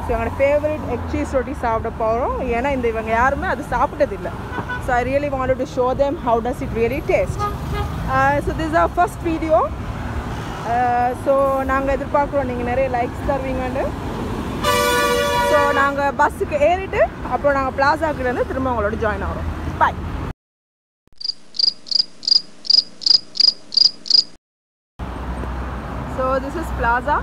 So எங்களோட favourite egg cheese ரொட்டி சாப்பிட போகிறோம் ஏன்னா இந்த இவங்க யாருமே அது சாப்பிட்டதில்லை so I really want to show them how does it really taste so this our first video so நாங்கள் எதிர்பார்க்குறோம் நீங்கள் நிறைய லைக்ஸ் தருவீங்கன்னு ஸோ நாங்கள் பஸ்ஸுக்கு ஏறிட்டு அப்புறம் நாங்கள் பிளாசாக்கிலேருந்து திரும்ப உங்களோட ஜாயின் ஆகிறோம் bye so this is plaza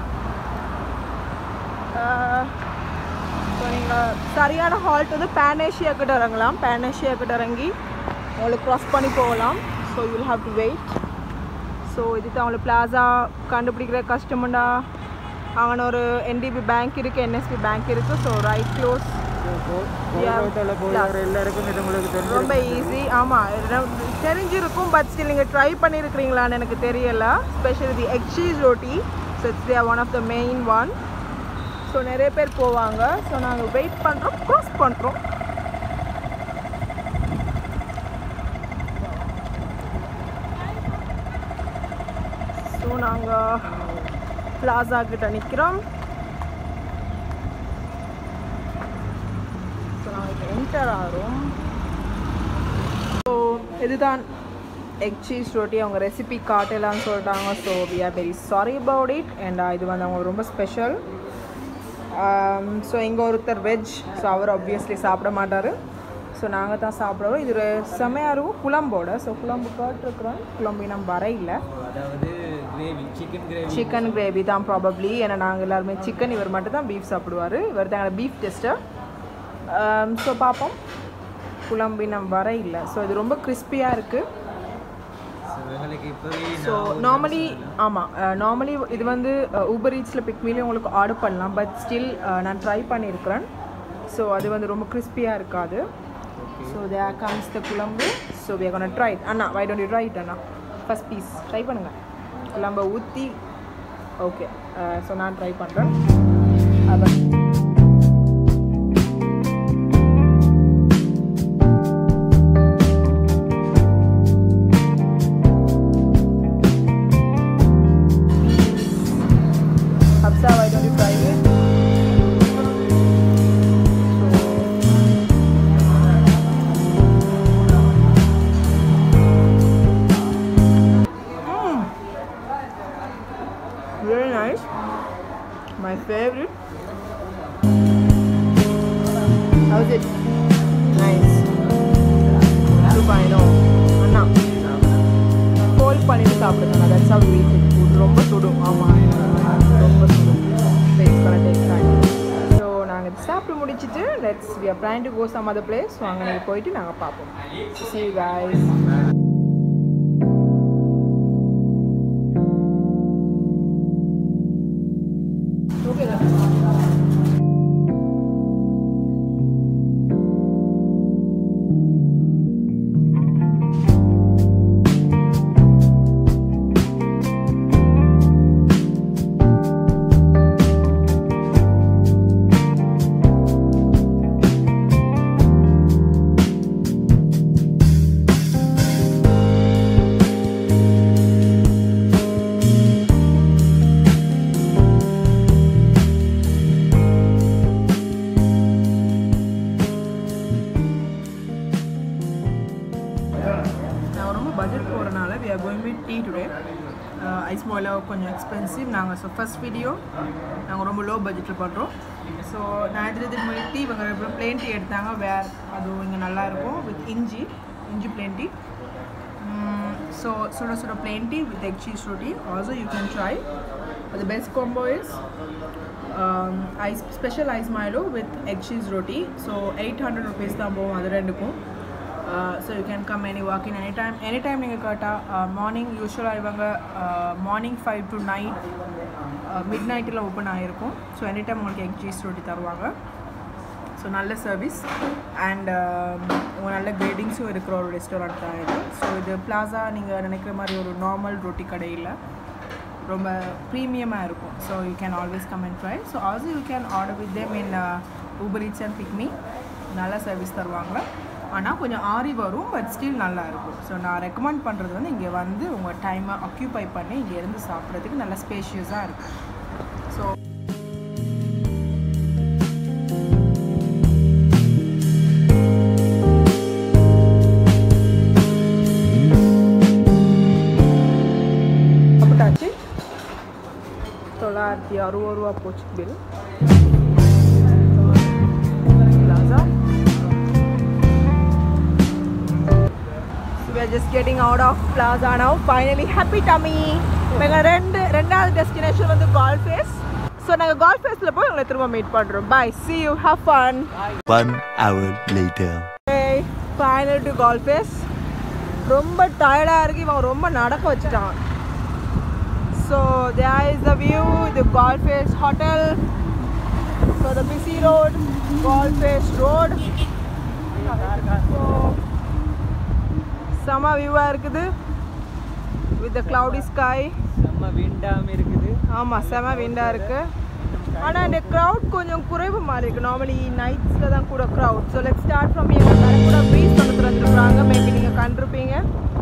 so நீங்கள் சரியான ஹால்ட் வந்து பேனேஷியா கிட்ட இறங்கலாம் பேனேஷியா கிட்ட இறங்கி உங்களுக்கு க்ராஸ் பண்ணி போகலாம் so you will have to wait so இதுக்கு அவங்களுக்கு பிளாசா கண்டுபிடிக்கிற கஷ்டமுண்டா அங்கே ஒரு என்டிபி பேங்க் இருக்குது என்எஸ்பி பேங்க் இருக்குது ஸோ ரைட் க்ளோஸ் கோல்கோட்டாவில் போகிற எல்லாருக்கும் இது உங்களுக்கு தெரிஞ்சு ரொம்ப ஈஸி ஆமாம் தெரிஞ்சிருக்கும் பட் ஸ்டில் நீங்கள் ட்ரை பண்ணியிருக்கிறீங்களான்னு எனக்கு தெரியல specially the egg cheese roti so it's the one of the main one so நிறைய பேர் போவாங்க ஸோ நாங்கள் வெயிட் பண்ணுறோம் க்ராஸ் பண்ணுறோம் ஸோ நாங்கள் பிளாசா கிட்ட நிற்கிறோம் ஸோ நாங்கள் இப்போ என்டர் ஆகிறோம் ஸோ இதுதான் எக் சீஸ் ரொட்டி அவங்க ரெசிபி காட்டலாம்னு சொல்லிட்டாங்க so we are very sorry about it and இது வந்து அவங்க ரொம்ப ஸ்பெஷல் ஸோ இங்கே ஒருத்தர் வெஜ் ஸோ அவர் ஆப்வியஸ்லி சாப்பிட மாட்டார் ஸோ நாங்கள் தான் சாப்பிட்றோம் இது ஒரு செமையாக இருக்கும் குழம்போட ஸோ குழம்பு கேட்டிருக்கிறோம் குழம்பு நம்ம வர இல்லை அதாவது gravy chicken gravy chicken gravy தான் ப்ராபப்ளி ஏன்னா நாங்கள் எல்லாருமே சிக்கன் இவர் மட்டும் தான் பீஃப் சாப்பிடுவார் இவர் தான் எங்களோட பீஃப் டெஸ்ட்டர் ஸோ பார்ப்போம் குழம்பு நம்ம வர இல்லை ஸோ இது ரொம்ப கிறிஸ்பியாக இருக்குது எங்களுக்கு இப்போவே ஸோ நார்மலி ஆமாம் நார்மலி இது வந்து ஊபர் ஈட்ஸில் பிக்மிலே உங்களுக்கு ஆர்டர் பண்ணலாம் பட் ஸ்டில் நான் ட்ரை பண்ணியிருக்கிறேன் ஸோ அது வந்து ரொம்ப கிறிஸ்பியாக இருக்காது so there comes the kuzhambu so we gonna try அண்ணா why don't you try it அண்ணா ஃபஸ்ட் பீஸ் ட்ரை பண்ணுங்கள் குழம்பை ஊற்றி ஓகே ஸோ நான் ட்ரை பண்ணுறேன் அதான் Hafsa, why don't you try it? Mm. Very nice. My favorite. How's it? Nice. Super, I know. அண்ணா fold பண்ணிட்டு சாப்பிடுங்க தட்ஸ் ஹவ் வி ஃபுட் ரொம்ப சுடும் ஆமாம் ரொம்ப சுடும் ஃபேஸ் பண்ண டேக் டைம் ஸோ நாங்கள் இது சாப்பிட்டு முடிச்சிட்டு let's we are plan to go some other place so அங்கே நீங்கள் போயிட்டு நாங்கள் பார்ப்போம் சி guys ஓகே நான் ரொம்ப பட்ஜெட் போகிறனால we are going with tea today ஐஸ் மாயில் கொஞ்சம் எக்ஸ்பென்சிவ் நாங்கள் ஸோ ஃபஸ்ட் வீடியோ நாங்கள் ரொம்ப லோ பட்ஜெட்டில் பண்ணுறோம் ஸோ நான் இதில் இதுக்கு முன்னாடி டீ இவங்க பிளேன் டீ எடுத்தாங்க வேர் அதுவும் இங்கே நல்லாயிருக்கும் வித் இஞ்சி இஞ்சி பிளேன் டீ ஸோ சுட சுட plain tea with egg cheese roti also you can try the best combo is um, ice special ice milo with egg cheese roti so 800 rupees தான் போகும் அது ரெண்டுக்கும் so you can come any walk in any time any time நீங்கள் கேட்டால் morning யூஸ்வலாக இவங்க morning five to night mid நைட்டில் open ஆகிருக்கும் ஸோ எனி டைம் உங்களுக்கு எக் சீஸ் ரொட்டி தருவாங்க ஸோ நல்ல சர்வீஸ் அண்ட் உங்கள் நல்ல கிரேடிங்ஸும் இருக்கிற ஒரு ரெஸ்டாரண்ட் தான் இது ஸோ இது பிளாசா நீங்கள் நினைக்கிற மாதிரி ஒரு நார்மல் ரொட்டி கடையில் ரொம்ப ப்ரீமியமாக இருக்கும் so you can always come and try so also you can order with them in Uber it's and PickMe நல்ல சர்வீஸ் தருவாங்க ஆனால் கொஞ்சம் ஆறி வரும் பட் ஸ்டில் நல்லா இருக்கும் ஸோ நான் ரெக்கமெண்ட் பண்ணுறது வந்து இங்கே வந்து உங்கள் டைமை ஆக்யூபை பண்ணி இங்கே இருந்து சாப்பிட்றதுக்கு நல்ல ஸ்பேஷியஸாக இருக்கும் ஸோ அறுபது ரூபா போச்சு bill plaza we are just getting out of plaza now finally happy tummy நாங்க ரெண்டு ரெண்டாவது டெஸ்டினேஷன் வந்து கால்ஃப் ஃபேஸ் ஸோ நாங்கள் கால்ஃப் ஃபேஸில் போய் உங்களை திரும்ப மீட் பண்ணுறோம் bye see you have fun One hour later. hey final to golf face ரொம்ப டயர்டாக இருக்கு இவன் ரொம்ப நடக்க வச்சுட்டான் so there is the view the golf face hotel so the busy road golf face road so செம வியூவாக இருக்குது வித் த cloudy sky செம்ம விண்டாம இருக்குது ஆமாம் செம விண்டாக இருக்குது ஆனால் இந்த க்ரௌட் கொஞ்சம் குறைவு மாதிரி இருக்குது நார்மலி நைட்ஸில் தான் கூட crowd so let start from year வேறு கூட ப்ரீஸ் பண்ண திறந்துருக்குறாங்க மேபி நீங்கள் கண்டிருப்பீங்க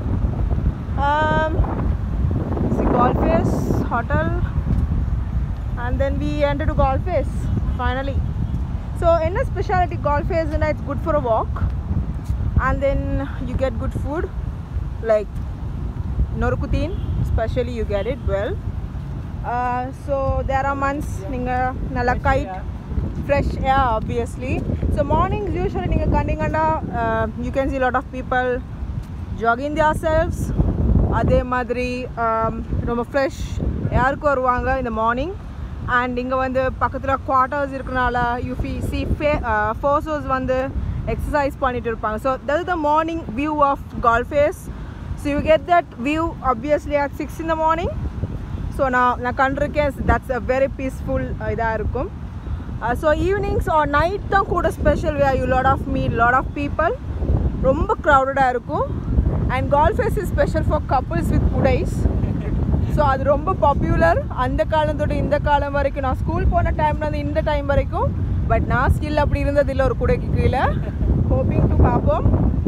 Galle Face hotel and then we enter to Galle Face finally so என்ன ஸ்பெஷாலிட்டி கால்ஃபேஸ்னா it's good for a walk and then you get good food like norkutin especially you get it well uh, so there are months ninga nalla kite fresh air obviously so mornings usually ninga kandinganda uh, you can see a lot of people jogging themselves அதே மாதிரி um, ரொம்ப fresh ஏருக்கு வருவாங்க இந்த morning and இங்கே வந்து பக்கத்தில் quarters இருக்கனால you ஃபி சி ஃபே ஃபோர்ஸர்ஸ் வந்து எக்ஸசைஸ் பண்ணிட்டு இருப்பாங்க so that is the morning view of Galle Face so you get that view obviously at six in the morning so நான் நான் கண்டிருக்கேன் தட்ஸ் அ வெரி பீஸ்ஃபுல் இதாக இருக்கும் ஸோ ஈவினிங்ஸ் ஆர் நைட் தான் கூட special way you lot of me lot of people ரொம்ப க்ரௌடடாக இருக்கும் and Galle Face is special for couples with குடைஸ் ஸோ அது ரொம்ப பாப்புலர் அந்த காலத்தோட இந்த காலம் வரைக்கும் நான் ஸ்கூல் போன டைம்லேருந்து இந்த டைம் வரைக்கும் பட் நான் ஸ்டில் அப்படி இருந்தது இல்லை ஒரு குடைக்கு கீழே ஹோப்பிங் டு பார்ப்போம்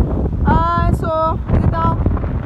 ஸோ இதுதான்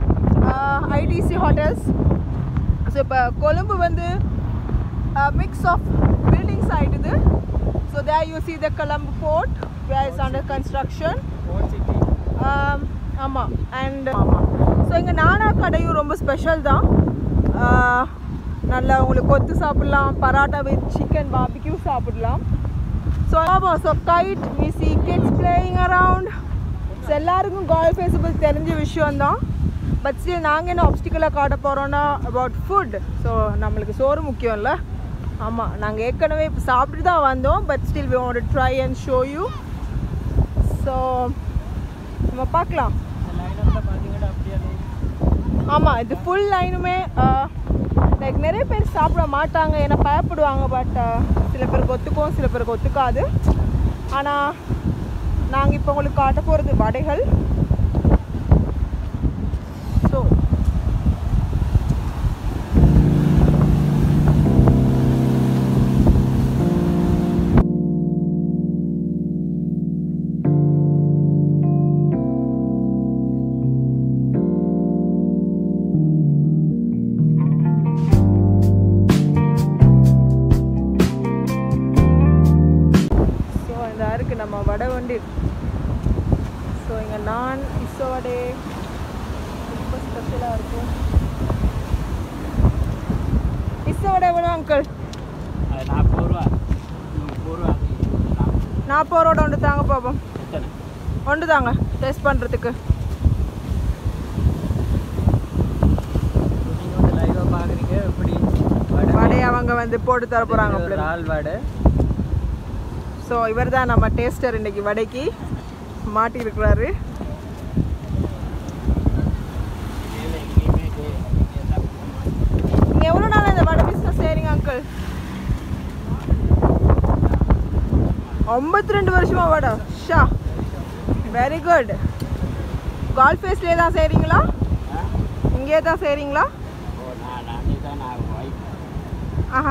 ஐடிசி ஹோட்டல்ஸ் ஸோ இப்போ கொழும்பு வந்து மிக்ஸ் ஆஃப் பில்டிங்ஸ் ஆகிடுது so there you see the Colombo port where is under construction old city ஆமாம் அண்ட் ஆமாம் ஸோ இங்கே நானா கடையும் ரொம்ப ஸ்பெஷல் தான் ஆஹ் நல்லா உங்களுக்கு கொத்து சாப்பிட்லாம் பராட்டா வித் சிக்கன் பாபிக்யூ சாப்பிடலாம் ஸோ ஆமாம் so kite we see kids playing around so எல்லாருக்கும் கால் ஃபேஸபிள் தெரிஞ்ச விஷயம்தான் பட் ஸ்டில் நாங்கள் என்ன ஆப்ஸ்டிக்கலாக காட்ட போகிறோன்னா அபவுட் ஃபுட் ஸோ நம்மளுக்கு சோறு முக்கியம்ல ஆமாம் நாங்கள் ஏற்கனவே இப்போ சாப்பிட்டு தான் வந்தோம் but still we want try and show you so நம்ம பார்க்கலாம் இந்த லைனப்பில் பார்த்தீங்கன்னா அப்படியே ஆமாம் இது ஃபுல் லைனுமே லைக் நிறைய பேர் சாப்பிட மாட்டாங்க ஏன்னா பயப்படுவாங்க பட் சில பேருக்கு ஒத்துக்கும் சில பேருக்கு ஒத்துக்காது ஆனால் நாங்கள் இப்போ உங்களுக்கு காட்ட போகிறது வடைகள் ஸோ ஸோ இந்த இருக்கு நம்ம வடை வண்டி ஸோ இங்கே நான் இசோ வடை ரொம்ப ஸ்பெஷலாக இருக்கும் இசோ வடை எவ்வளோ அங்கிள் அது நாற்பது ரூபா முப்பது ரூபா நாற்பது ரூபா ஒன்று தாங்க பார்ப்போம் எத்தனை ஒன்று தாங்க டேஸ்ட் பண்ணுறதுக்கு நீங்கள் வந்து லைவாக பார்க்குறீங்க எப்படி வடை அவங்க வந்து போட்டு தர போகிறாங்க ஒரு ஆள் வடை ஸோ இவர் தான் நம்ம டேஸ்டர் இன்னைக்கு வடைக்கு மாட்டி இருக்கிறாரு நீங்கள் எவ்வளோ நாள் இந்த வடை பிஸ்னஸ் செய்கிறீங்க அங்கிள் ஐம்பத்தி ரெண்டு வருஷமா வடை ஷா வெரி குட் கால் ஃபேஸ்லேயே தான் செய்கிறீங்களா இங்கே தான் செய்கிறீங்களா ஆஹா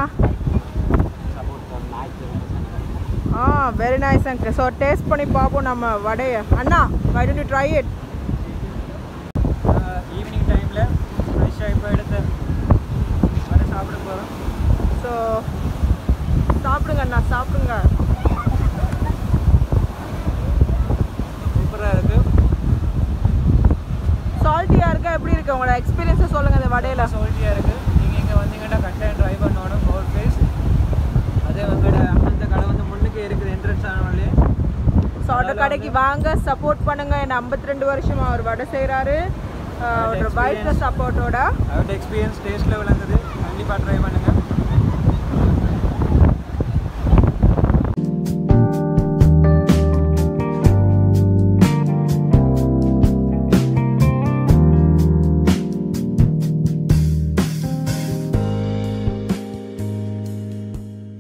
ஆ very nice uncle so taste பண்ணி பார்ப்போம் நம்ம வடையை அண்ணா why don't you try it evening டைமில் ஃப்ரெஷ்ஷாக இப்போ எடுத்து வடை சாப்பிட போகிறோம் ஸோ சாப்பிடுங்க அண்ணா சாப்பிடுங்க சூப்பராக இருக்குது சால்ட்டியாக இருக்கா எப்படி இருக்கு உங்களோட எக்ஸ்பீரியன்ஸை சொல்லுங்கள் இந்த வடையில் சால்ட்டியாக இருக்குது நீங்கள் இங்கே வந்தீங்கன்னா கட்டாயம் ட்ரை பண்ணணும் ஃபோர் ஃபேஸ் அதே உங்களோட அந்த கடை வந்து முன்னுக்கு இருக்குது என்ட்ரன்ஸ் ஆனாலே ஸோ அவரோட கடைக்கு வாங்க சப்போர்ட் பண்ணுங்க என்ன ஐம்பத்தி ரெண்டு வருஷமா அவர் வடை செய்கிறாரு அவரோட வைஃப் சப்போர்ட்டோட அவரோட எக்ஸ்பீரியன்ஸ் டேஸ்ட்டில் விளங்குது கண்டிப்பாக ட்ரை பண்ணுங்கள்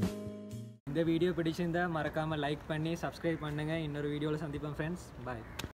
இந்த வீடியோ பிடிச்சிருந்தா மறக்காமல் லைக் பண்ணி சப்ஸ்கிரைப் பண்ணுங்கள் இன்னொரு வீடியோவில் சந்திப்போம் ஃப்ரெண்ட்ஸ் பாய்